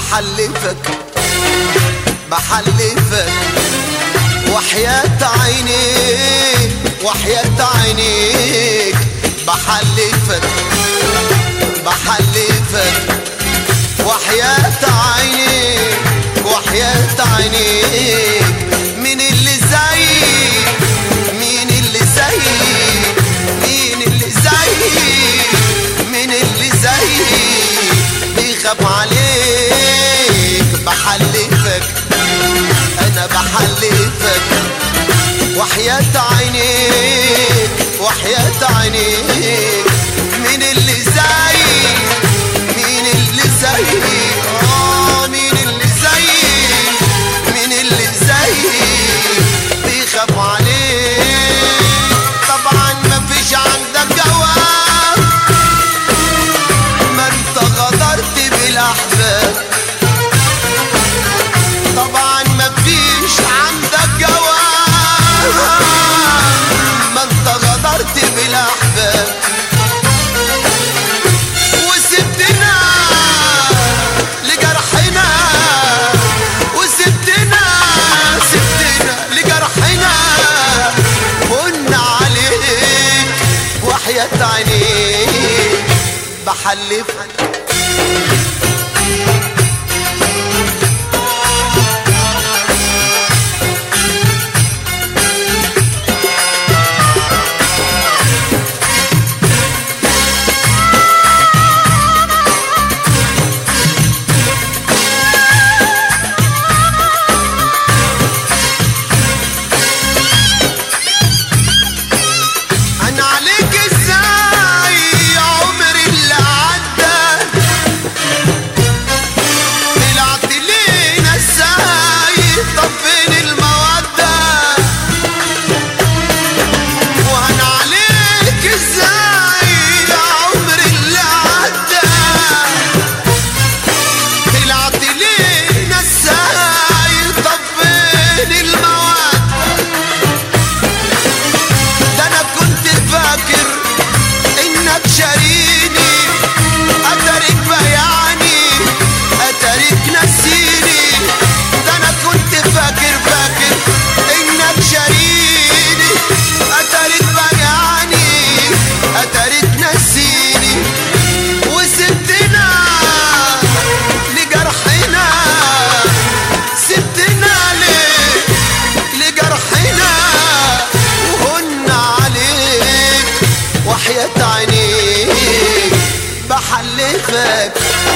بحلفك بحلفك وحياة عينيك وحياة عينيك بحلفك بحلفك وحياة عينيك وحياة عينيك مين اللي زيك مين اللي زيك مين اللي زيك مين اللي زيك بيخاف عليك بحلفك انا بحلفك وحياة عينيك وحياة عينيك مين اللي زيك مين اللي زيك اه مين اللي زيك مين اللي زيك بيخاف عليك طبعا مفيش عندك جواب ما انت غدرت بالاحباب طبعا مفيش عندك جواب ما انت غدرت بالاحباب وسبتنا لجرحنا وسبتنا سبتنا لجرحنا قلنا عليك وحياة عينيك بحلفك انا عليك ازاي يا عمري اللي عدى طلعت لينا ازاي طب فين المودة وانا عليك ازاي يا عمري اللي عدى طلعت لينا ازاي طب فين المودة ده انا كنت فاكر انك شاريني اتاريك بيعني اتاريك نسيني ده انا كنت فاكر فاكر انك شاريني اتاريك بيعني اتاريك نسيني وسبتنا لجرحنا سبتنا ليه لجرحنا وهن عليك وحياة عينيك بحلفك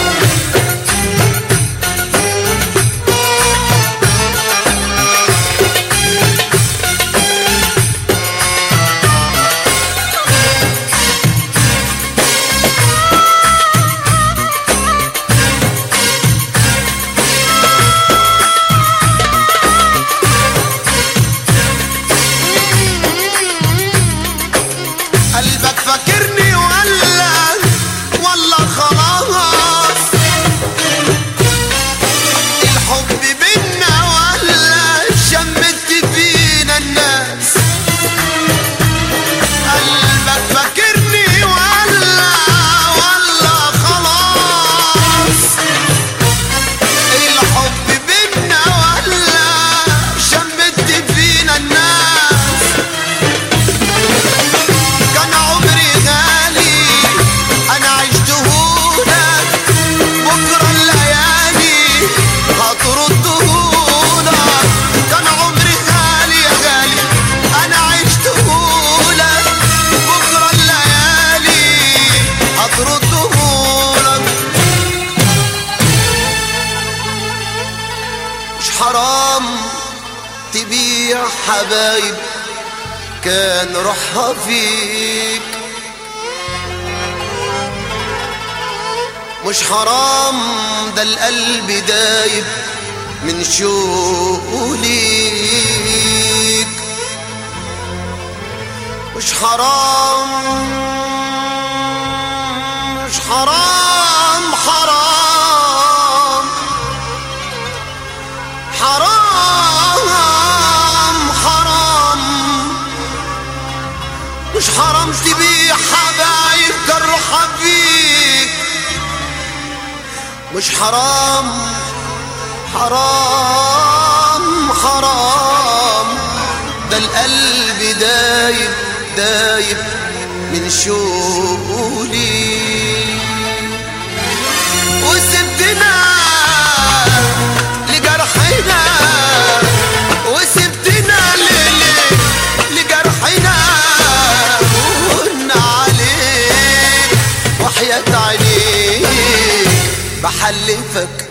قلبك فاكرني ولا ولا خلاص الحب بينا ولا شمت فينا الناس قلبك فاكرني ولا ولا خلاص الحب بينا ولا شمت فينا الناس كان عمري غالي انا عشتهولك بكره الليالي هتردهولك كان عمري غالي يا غالي انا عشتهولك بكره الليالي هتردهولك مش حرام تبيع حبايب كان روحها فيك مش حرام ده القلب دايب من شوقه ليك مش حرام مش حرام حرام حرام حرام مش حرام تبيع حبايب جرحة فيك مش حرام حرام حرام ده القلب دايب دايب من شوقولي وسبتنا لجرحنا وسبتنا ل- لجرحنا قلنا عليك وحياة عينيك بحلفك